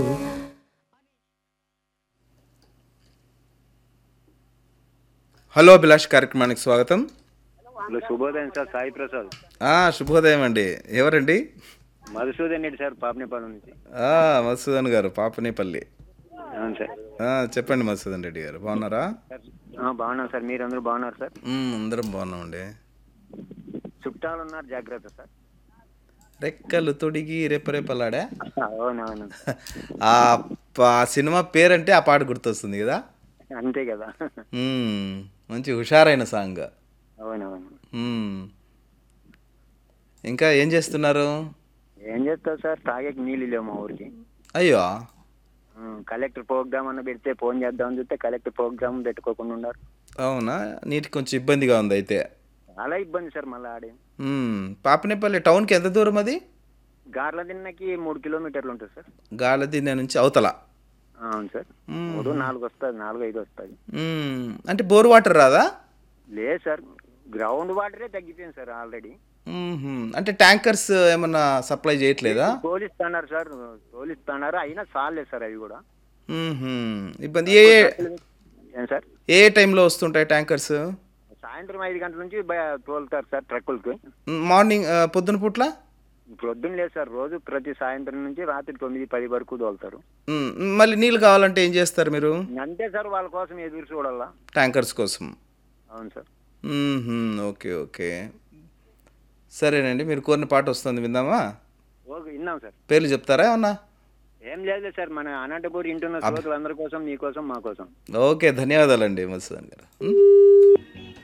Hello Abhilash కార్యక్రమానికి స్వాగతం hello శుభోదయం సార్ సాయి ప్రసాద్ ఆ, శుభోదయం అండి ఎవరండి మధుసూదన్ రెడ్డి సార్ పాపనేపాలెం నుంచి ఆ, మధుసూదన్ గారు పాపనేపల్లి అవును సార్ ఆ, చెప్పండి మధుసూదన్ రెడ్డి గారు బాగున్నారా సార్ ఆ, బాగున్నాం సార్ మీరు అందరూ బాగున్నారు సార్ మ్, అందరం బాగున్నామండి చుట్టాలు ఉన్నారు జాగ్రత్త సార్ రెక్కలు తొడిగి రేపరేపలాడా అవునవును ఆ ప- ఆ సినిమా పేరంటే ఆ పాట గుర్తొస్తుంది కదా అంతే కదా మ్, మంచి హుషారైన సాంగ్ అవునవును మ్. ఇంకా ఏం చేస్తున్నారు ఏం చేస్తావు సార్ తాగేకి నీళ్ళు లేవు మా ఊరికి అయ్యో ఆ, కలెక్టర్ ప్రోగ్రామ్ అన్న పెడితే ఫోన్ చేద్దామని చూస్తే కలెక్టర్ ప్రోగ్రామ్ పెట్టుకోకుండా ఉన్నారు అవునా నీటికి కొంచెం ఇబ్బందిగా ఉంది అయితే చాలా ఇబ్బంది సార్ మళ్ళీ ఆడే మ్, పాపనేపల్లి టౌన్కి ఎంత దూరం అది గార్ల దిన్నకి మూడు కిలోమీటర్లు ఉంటుంది సార్ గాలదిన్నె నుంచి అవతల ఆ, అవును సార్ మ్మ్. మూడు నాలుగు వస్తుంది నాలుగు ఐదు వస్తుంది మ్మ్. అంటే బోర్ వాటర్ రాదా లేదు సార్ గ్రౌండ్ వాటరే తగ్గిపోయింది సార్ ఆల్రెడీ మ్మ్హ్మ్. అంటే ట్యాంకర్స్ ఏమన్నా సప్లై చేయట్లేదా తోలిస్తున్నారు సార్ తోలిస్తున్నారు అయినా చాలే సార్ అవి కూడా మ్మ్హ్మ్. ఇబ్బంది ఏ ఏ- ఏం సార్ ఏ టైంలో వస్తుంటాయి ట్యాంకర్స్ సాయంత్రం ఐదు గంటల నుంచి బయ- తోలుతారు సార్ ట్రక్కులకి మార్నింగ్ ఆ, పొద్దున పూట్ల ప్రొద్దున లేదు సార్ రోజు ప్రతి సాయంత్రం నుంచి రాత్రి తొమ్మిది పది వరకు తోలుతారు మ్మ్. మళ్ళీ నీళ్ళు కావాలంటే ఏం చేస్తారు మీరు అంతే సార్ వాళ్ళ కోసం ఎదురు చూడాలా ట్యాంకర్స్ కోసం అవును సార్ మ్మ్హ్మ్. ఓకే ఓకే సరేనండి మీరు కోరిన పాట వస్తుంది విందామా ఓకే విన్నాం సార్ పేర్లు చెప్తారా ఏమన్నా ఏం లేదు సార్ మన అనంతపూర్ ఇంటున్న శ్రోతలందరి కోసం మీకోసం మా కోసం ఓకే ధన్యవాదాలండి మధుసూదన్ గారు మ్మ్.